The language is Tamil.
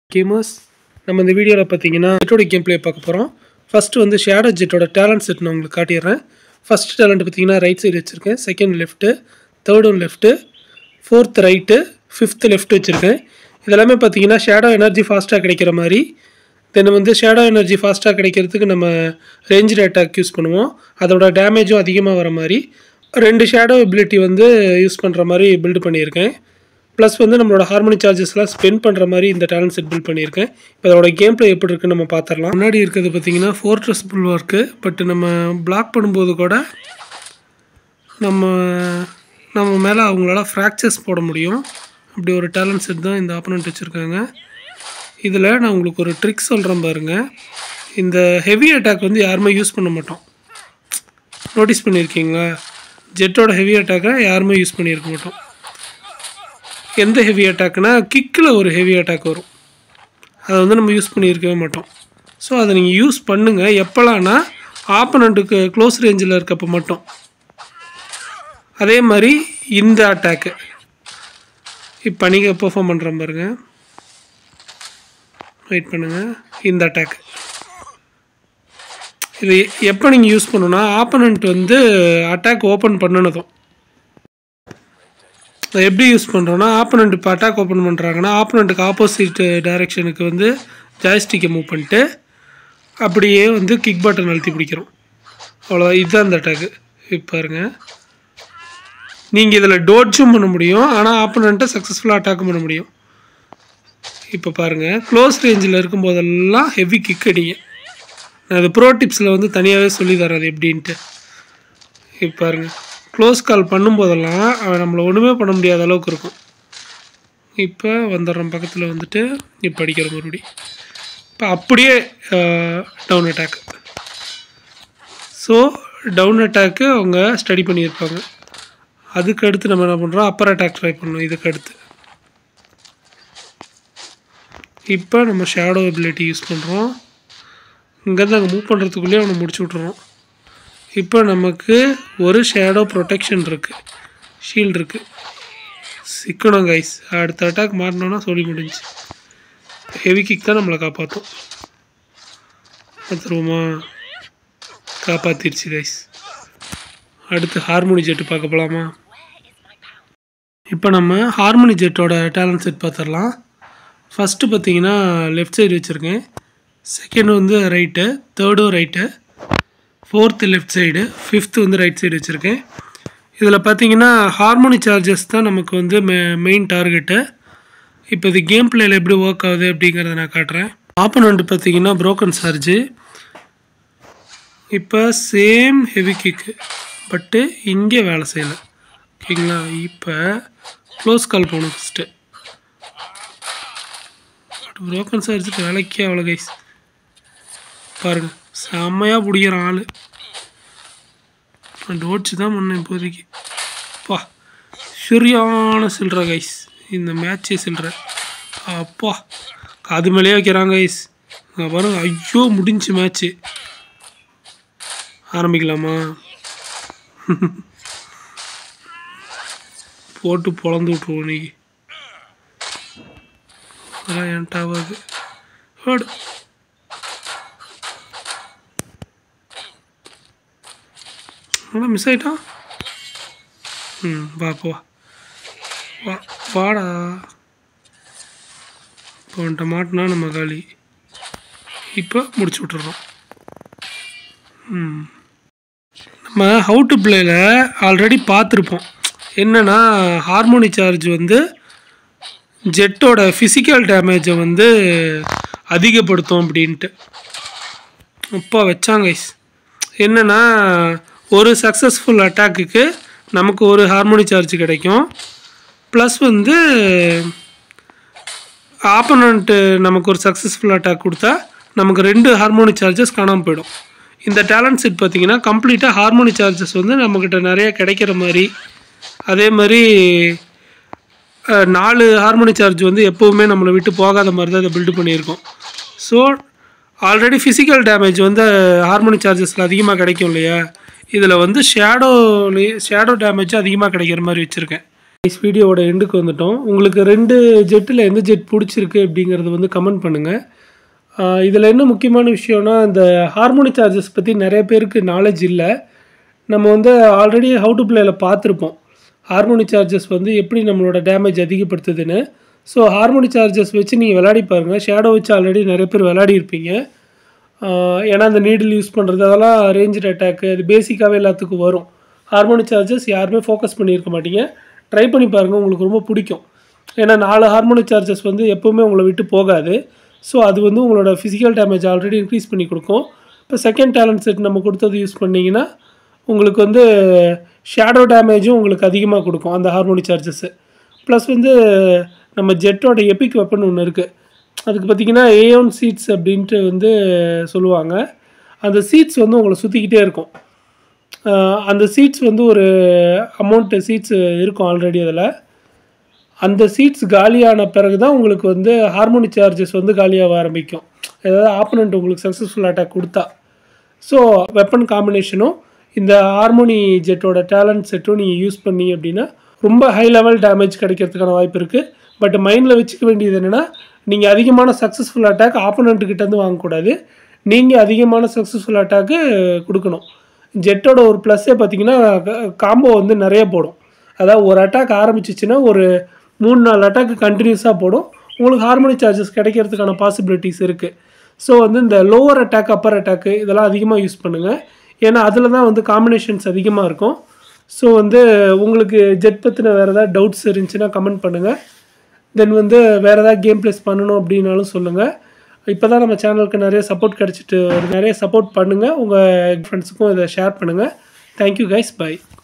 கேமர்ஸ் நம்ம இந்த வீடியோவில் பார்த்தீங்கன்னா ஜெட்டோட கேம் ப்ளே பார்க்க போகிறோம் ஃபஸ்ட்டு வந்து ஷேடோ ஜெட்டோட டேலண்ட் செட் நான் உங்களுக்கு காட்டிடுறேன் ஃபஸ்ட் டேலண்ட் பார்த்தீங்கன்னா ரைட் சைடு வச்சுருக்கேன் second left third one left fourth right fifth left வச்சுருக்கேன் இதெல்லாமே பார்த்தீங்கன்னா ஷேடோ எனர்ஜி ஃபாஸ்ட்டாக கிடைக்கிற மாதிரி தென் வந்து ஷேடோ எனர்ஜி ஃபாஸ்ட்டாக கிடைக்கிறதுக்கு நம்ம ரேஞ்சு அட்டாக் யூஸ் பண்ணுவோம் அதோட டேமேஜும் அதிகமாக வர மாதிரி ரெண்டு ஷேடோ எபிலிட்டி வந்து யூஸ் பண்ணுற மாதிரி பில்டு பண்ணியிருக்கேன் ப்ளஸ் வந்து நம்மளோட ஹார்மோனி சார்ஜஸ்லாம் ஸ்பெண்ட் பண்ணுற மாதிரி இந்த டேலண்ட் செட் பில்ட் பண்ணியிருக்கேன் இப்போ அதோட கேம் ப்ளே எப்படி இருக்குன்னு நம்ம பார்த்துடலாம் முன்னாடி இருக்கிறது பார்த்தீங்கன்னா ஃபோர்ட்ரஸ் புல் ஒர்க்கு பட் நம்ம பிளாக் பண்ணும்போது கூட நம்ம நம்ம மேலே அவங்களால ஃப்ராக்சர்ஸ் போட முடியும் அப்படி ஒரு டேலண்ட் செட் தான் இந்த ஆப்பனண்ட் வச்சுருக்காங்க இதில் நான் உங்களுக்கு ஒரு ட்ரிக் சொல்கிறேன் பாருங்கள் இந்த ஹெவி அட்டாக் வந்து யாருமே யூஸ் பண்ண மாட்டோம் நோட்டீஸ் பண்ணியிருக்கீங்களா ஜெட்டோட ஹெவி அட்டாக்கை யாருமே யூஸ் பண்ணியிருக்க மாட்டோம் எந்த ஹெவி அட்டாக்னா கிக்கில் ஒரு ஹெவி அட்டாக் வரும் அதை வந்து நம்ம யூஸ் பண்ணியிருக்கவே மாட்டோம் ஸோ அதை நீங்கள் யூஸ் பண்ணுங்கள் எப்போலாம்னா ஆப்பனண்ட்டுக்கு க்ளோஸ் ரேஞ்சில் இருக்கப்போ மட்டும் அதே மாதிரி இந்த அட்டாக்கு இப்போ நீங்கள் பெர்ஃபார்ம் பண்ணுற பாருங்க வெயிட் பண்ணுங்கள் இந்த அட்டாக் இது எப்போ நீங்கள் யூஸ் பண்ணணும்னா ஆப்பனண்ட் வந்து அட்டாக் ஓப்பன் பண்ணினதும் அதை எப்படி யூஸ் பண்ணுறோன்னா ஆப்பனண்ட் இப்போ அட்டாக் ஓப்பன் பண்ணுறாங்கன்னா ஆப்பனண்ட்டுக்கு ஆப்போசிட் டைரெக்ஷனுக்கு வந்து ஜாய்ஸ்டிக்கை மூவ் பண்ணிட்டு அப்படியே வந்து கிக் பட்டன் அழுத்தி பிடிக்கிறோம் அவ்வளோதான் இதுதான் அந்த அட்டாக்கு இப்போ பாருங்க நீங்கள் இதில் டோட்ஜும் பண்ண முடியும் ஆனால் ஆப்பனண்ட்டை சக்ஸஸ்ஃபுல்லாக அட்டாக்கும் பண்ண முடியும் இப்போ பாருங்கள் க்ளோஸ் ரேஞ்சில் இருக்கும்போதெல்லாம் ஹெவி கிக் அடிங்க நான் அது ப்ரோ டிப்ஸில் வந்து தனியாகவே சொல்லி தரேன் அது எப்படின்ட்டு இப்போ பாருங்கள் க்ளோஸ் கால் பண்ணும்போதெல்லாம் அவன் நம்மளை ஒன்றுமே பண்ண முடியாத அளவுக்கு இருக்கும் இப்போ வந்துடுறோம் பக்கத்தில் வந்துட்டு இப்போ அடிக்கிற மறுபடி இப்போ அப்படியே down attack so down attack அவங்க ஸ்டடி பண்ணியிருப்பாங்க அதுக்கு அடுத்து நம்ம என்ன பண்ணுறோம் அப்பர் அட்டாக் ட்ரை பண்ணோம் இதுக்கு அடுத்து இப்போ நம்ம ஷேடோ எபிலிட்டி யூஸ் பண்ணுறோம் இங்கேருந்து அங்கே மூவ் பண்ணுறதுக்குள்ளேயே அவனை முடிச்சு விட்ருறோம் இப்போ நமக்கு ஒரு ஷேடோ ப்ரொடெக்ஷன் இருக்குது ஷீல்டு இருக்குது சிக்கணும் கைஸ் அடுத்த அட்டாக் மாறினோன்னா சொல்லி முடிஞ்சு ஹெவி கிக் தான் நம்மளை காப்பாற்றும் பார்த்துருவோமா காப்பாற்றிருச்சு கைஸ் அடுத்து ஹார்மோனி ஜெட்டு பார்க்க போகலாமா இப்போ நம்ம ஹார்மோனி ஜெட்டோட டேலண்ட் செட் பார்த்துடலாம் ஃபஸ்ட்டு பார்த்தீங்கன்னா லெஃப்ட் சைடு வச்சுருக்கேன் செகண்ட் வந்து ரைட்டு தேர்டும் right fourth left side fifth வந்து ரைட் சைடு வச்சுருக்கேன் இதில் பார்த்தீங்கன்னா ஹார்மோனி சார்ஜஸ் தான் நமக்கு வந்து மெ மெயின் டார்கெட்டு இப்போ இது கேம் பிளேயில் எப்படி ஒர்க் ஆகுது அப்படிங்கிறத நான் காட்டுறேன் ஆப்பனண்ட் பார்த்தீங்கன்னா ப்ரோக்கன் சார்ஜு இப்போ சேம் ஹெவி கிக்கு பட்டு இங்கே வேலை செய்யலை ஓகேங்களா இப்போ க்ளோஸ் கால் போகணும் ஃபஸ்ட்டு ப்ரோக்கன் சார்ஜுக்கு வேலைக்கே அவ்வளோ கைஸ் பாருங்கள் செம்மையாக பிடிக்கிறான் ஆள் டோட்ச்சு தான் பண்ணேன் இப்போதைக்கு அப்பா சரியான சில்லற கைஸ் இந்த மேட்சே சில்லற அப்பா காது மேலேயே வைக்கிறாங்க கைஸ் அங்கே பாருங்க ஐயோ முடிஞ்சு மேட்ச்சு ஆரம்பிக்கலாமா போட்டு பொழந்து விட்ருவோம் இன்னைக்கு அதெல்லாம் என்கிட்ட ஆகாது ஓடு ஆனால் மிஸ் ஆகிட்டான் ம் வா போ வா வாடா இப்போ வந்துட்ட மாட்டினா நம்ம காலி இப்போ முடிச்சு விட்டுறோம் ம் நம்ம ஹவு டு பிளேயில் ஆல்ரெடி பார்த்துருப்போம் என்னென்னா ஹார்மோனி சார்ஜ் வந்து ஜெட்டோட ஃபிசிக்கல் டேமேஜை வந்து அதிகப்படுத்தும் அப்படின்ட்டு அப்பா வச்சாங்க ஐஸ் என்னென்னா ஒரு சக்ஸஸ்ஃபுல் அட்டாக்குக்கு நமக்கு ஒரு ஹார்மோனி சார்ஜ் கிடைக்கும் ப்ளஸ் வந்து ஆப்பனண்ட்டு நமக்கு ஒரு சக்ஸஸ்ஃபுல் அட்டாக் கொடுத்தா நமக்கு ரெண்டு ஹார்மோனி சார்ஜஸ் காணாமல் போயிடும் இந்த டேலண்ட் செட் பார்த்திங்கன்னா கம்ப்ளீட்டாக ஹார்மோனி சார்ஜஸ் வந்து நம்மக்கிட்ட நிறைய கிடைக்கிற மாதிரி அதே மாதிரி நாலு ஹார்மோனி சார்ஜ் வந்து எப்போவுமே நம்மளை விட்டு போகாத மாதிரி தான் இதை பில்டு பண்ணியிருக்கோம் ஸோ ஆல்ரெடி ஃபிசிக்கல் டேமேஜ் வந்து ஹார்மோனி சார்ஜஸில் அதிகமாக கிடைக்கும் இல்லையா இதில் வந்து ஷேடோலே ஷேடோ டேமேஜ் அதிகமாக கிடைக்கிற மாதிரி வச்சுருக்கேன் வீடியோவோட எண்டுக்கு வந்துட்டோம் உங்களுக்கு ரெண்டு ஜெட்டில் எந்த ஜெட் பிடிச்சிருக்கு அப்படிங்கிறது வந்து கமெண்ட் பண்ணுங்கள் இதில் என்ன முக்கியமான விஷயம்னா இந்த ஹார்மோனி சார்ஜஸ் பற்றி நிறைய பேருக்கு நாலேஜ் இல்லை நம்ம வந்து ஆல்ரெடி ஹவு டு பிளேயில் பார்த்துருப்போம் ஹார்மோனி சார்ஜஸ் வந்து எப்படி நம்மளோட டேமேஜ் அதிகப்படுத்துதுன்னு ஸோ ஹார்மோனி சார்ஜஸ் வச்சு நீங்கள் விளையாடி பாருங்கள் ஷேடோ வச்சு ஆல்ரெடி நிறைய பேர் விளையாடி இருப்பீங்க ஆஹ் ஏன்னா அந்த நீடில் யூஸ் பண்ணுறது அதெல்லாம் ரேஞ்சு அட்டாக்கு அது பேசிக்காகவே எல்லாத்துக்கும் வரும் ஹார்மோனி சார்ஜஸ் யாருமே ஃபோக்கஸ் பண்ணியிருக்க மாட்டீங்க ட்ரை பண்ணி பாருங்கள் உங்களுக்கு ரொம்ப பிடிக்கும் ஏன்னா நாலு ஹார்மோனி சார்ஜஸ் வந்து எப்போவுமே உங்களை விட்டு போகாது ஸோ அது வந்து உங்களோட ஃபிசிக்கல் டேமேஜ் ஆல்ரெடி இன்க்ரீஸ் பண்ணி கொடுக்கும் இப்போ செகண்ட் டேலண்ட் செட் நம்ம கொடுத்தது யூஸ் பண்ணிங்கன்னா உங்களுக்கு வந்து ஷேடோ டேமேஜும் உங்களுக்கு அதிகமாக கொடுக்கும் அந்த ஹார்மோனி சார்ஜஸ்ஸு ப்ளஸ் வந்து நம்ம ஜெட்டோட எபிக் வெப்பன் ஒன்று இருக்குது அதுக்கு பார்த்தீங்கன்னா ஏஒன் சீட்ஸ் அப்படின்ட்டு வந்து சொல்லுவாங்க அந்த சீட்ஸ் வந்து உங்களை சுற்றிக்கிட்டே இருக்கும் ஆஹ் அந்த சீட்ஸ் வந்து ஒரு அமௌண்ட்டு சீட்ஸ் இருக்கும் ஆல்ரெடி அதில் அந்த சீட்ஸ் காலியான பிறகு தான் உங்களுக்கு வந்து ஹார்மோனி சார்ஜஸ் வந்து காலியாக ஆரம்பிக்கும் ஏதாவது ஆப்பனண்ட் உங்களுக்கு சக்ஸஸ்ஃபுல் அட்டாக் கொடுத்தா ஸோ வெப்பன் காம்பினேஷனும் இந்த ஹார்மோனி ஜெட்டோட டேலண்ட் செட்டும் நீங்கள் யூஸ் பண்ணி அப்படின்னா ரொம்ப ஹை லெவல் டேமேஜ் கிடைக்கிறதுக்கான வாய்ப்பு இருக்குது பட் மைண்டில் வச்சுக்க வேண்டியது என்னென்னா நீங்கள் அதிகமான சக்ஸஸ்ஃபுல் அட்டாக் ஆப்போனண்ட்டுக்கிட்டேருந்து வாங்கக்கூடாது நீங்கள் அதிகமான சக்ஸஸ்ஃபுல் அட்டாக்கு கொடுக்கணும் ஜெட்டோட ஒரு ப்ளஸ்ஸே பார்த்தீங்கன்னா காம்போ வந்து நிறைய போடும் அதாவது ஒரு அட்டாக் ஆரம்பிச்சிச்சுன்னா ஒரு மூணு நாலு அட்டாக்கு கண்டினியூஸாக போடும் உங்களுக்கு ஹார்மோனி சார்ஜஸ் கிடைக்கிறதுக்கான பாசிபிலிட்டிஸ் இருக்குது ஸோ வந்து இந்த லோவர் அட்டாக் அப்பர் அட்டாக்கு இதெல்லாம் அதிகமாக யூஸ் பண்ணுங்கள் ஏன்னா அதில் தான் வந்து காம்பினேஷன்ஸ் அதிகமாக இருக்கும் ஸோ வந்து உங்களுக்கு ஜெட் பற்றின வேறு ஏதாவது டவுட்ஸ் இருந்துச்சுன்னா கமெண்ட் பண்ணுங்கள் தென் வந்து வேறு ஏதாவது கேம் ப்ளேஸ் பண்ணணும் அப்படின்னாலும் சொல்லுங்கள் இப்போ தான் நம்ம சேனலுக்கு நிறைய சப்போர்ட் கிடச்சிட்டு வருது. நிறைய சப்போர்ட் பண்ணுங்கள் உங்கள் ஃப்ரெண்ட்ஸுக்கும் இதை ஷேர் பண்ணுங்கள் தேங்க்யூ கைஸ் பை